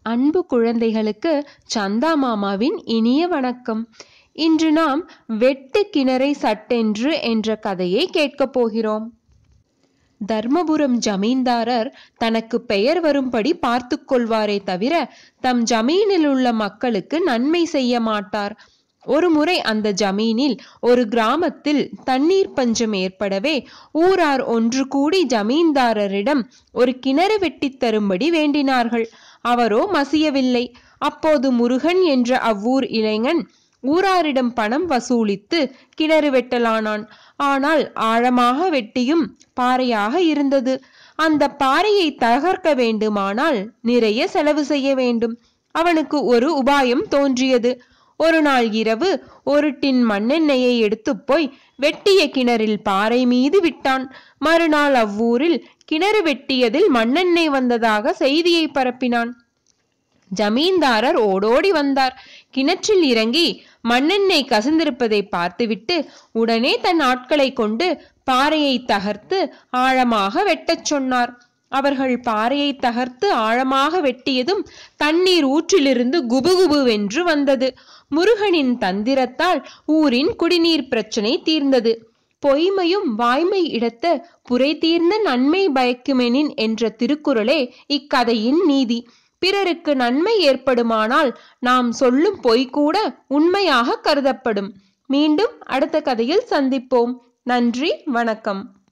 அன்பு குழந்தைகளுக்கு சந்தா மாமாவின் இனிய வணக்கம் இன்று நாம் வெட்டு கிணறை சட்டென்று என்ற கதையை கேட்கப் போகிறோம் தர்மபுரம் ஜமீன்தாரர் தனக்கு பெயர் வரும்படி பார்த்து கொள்வாரே தவிர தம் ஜமீனில் உள்ள மக்களுக்கு நன்மை செய்ய மாட்டார் ஒரு முறை அந்த ஜமீனில் ஒரு கிராமத்தில் தண்ணீர் பஞ்சம் ஏற்படவே ஊரார் ஒன்று கூடி ஜமீன்தாரரிடம் ஒரு கிணறு வெட்டித் தரும்படி வேண்டினார்கள் அவரோ மசியவில்லை அப்போது முருகன் என்ற அவ்வூர் இளைஞன் ஊராரிடம் பணம் வசூலித்து கிணறு வெட்டலானான் ஆனால் ஆழமாக வெட்டியும் பாறையாக இருந்தது அந்த பாறையை தகர்க்க வேண்டுமானால் நிறைய செலவு செய்ய வேண்டும் அவனுக்கு ஒரு உபாயம் தோன்றியது ஒரு நாள் இரவு ஒரு டின் மண்ணெண்ணெயை எடுத்துப் போய் வெட்டிய கிணறில் பாறை மீது விட்டான் மறுநாள் அவ்வூரில் கிணறு வெட்டியதில் மண்ணெண்ணெய் வந்ததாக செய்தியை பரப்பினான் ஜமீன்தாரர் ஓடோடி வந்தார் கிணற்றில் இறங்கி மண்ணெண்ணெய் கசிந்திருப்பதை பார்த்துவிட்டு உடனே தன் ஆட்களை கொண்டு பாறையை தகர்த்து ஆழமாக வெட்டச் சொன்னார் அவர்கள் பாறையை தகர்த்து ஆழமாக வெட்டியதும் தண்ணீர் ஊற்றிலிருந்து குபுகுபுவென்று வந்தது முருகனின் தந்திரத்தால் ஊரின் குடிநீர் பிரச்சனை தீர்ந்தது பொய்மையும் வாய்மை இடத்த புரை தீர்ந்த நன்மை பயக்குமெனின் என்ற திருக்குறளே இக்கதையின் நீதி பிறருக்கு நன்மை ஏற்படுமானால் நாம் சொல்லும் பொய் கூட உண்மையாக கருதப்படும் மீண்டும் அடுத்த கதையில் சந்திப்போம் நன்றி வணக்கம்